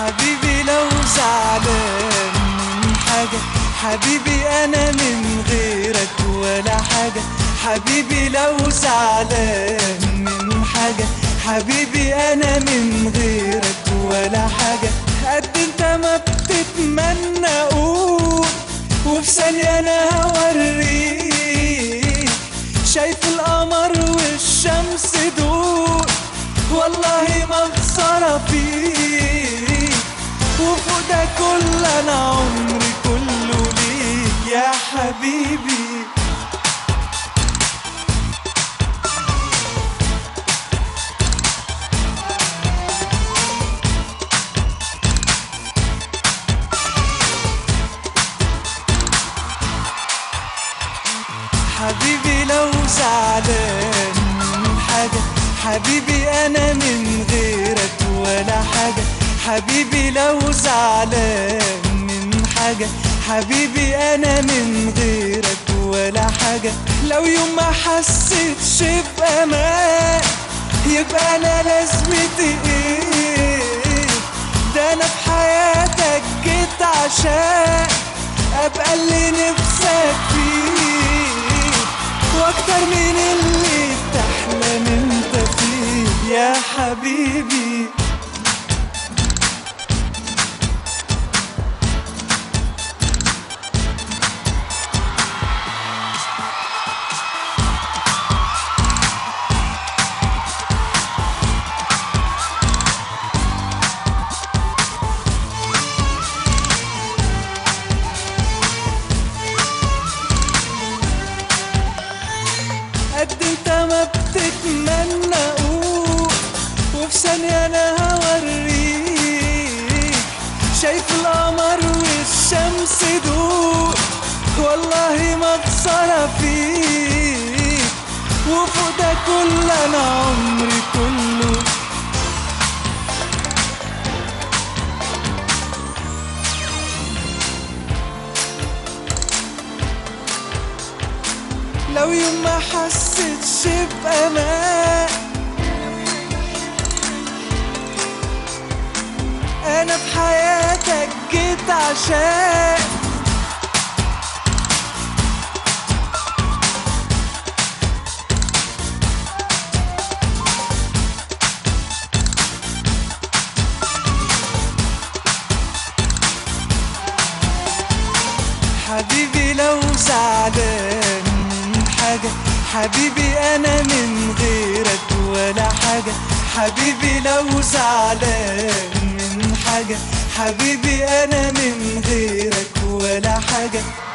حبيبي لو زعلان من حاجة حبيبي أنا من غيرك ولا حاجة حبيبي لو زعلان من حاجة حبيبي أنا من غيرك ولا حاجة قد انت ما بتتمنى قول وفي ثانية أنا هوريك شايف القمر والشمس دول والله ما خسارة فيك وفوق ده كل أنا عمري كله ليك يا حبيبي حبيبي لو زعلان من حاجة حبيبي أنا من غيرك ولا حاجة حبيبي لو زعلان من حاجة حبيبي أنا من غيرك ولا حاجة لو يوم ما حسيتش بأمان يبقى أنا لازمتي إيه ده أنا في حياتك جيت عشان أبقى اللي نفسك فيه واكتر من اللي بتحلم انت فيه يا حبيبي قد انت ما بتتمنى قول وفي ثانية انا هوريك شايف القمر والشمس دول والله ما خسارة فيك وفوق ده كل انا عمري كله لو يوم ما حسيتش بأمان أنا في حياتك جيت عشان حبيبي لو زعلان من حاجة حبيبي أنا من غيرك ولا حاجة حبيبي لو زعلان من حاجة حبيبي أنا من غيرك ولا حاجة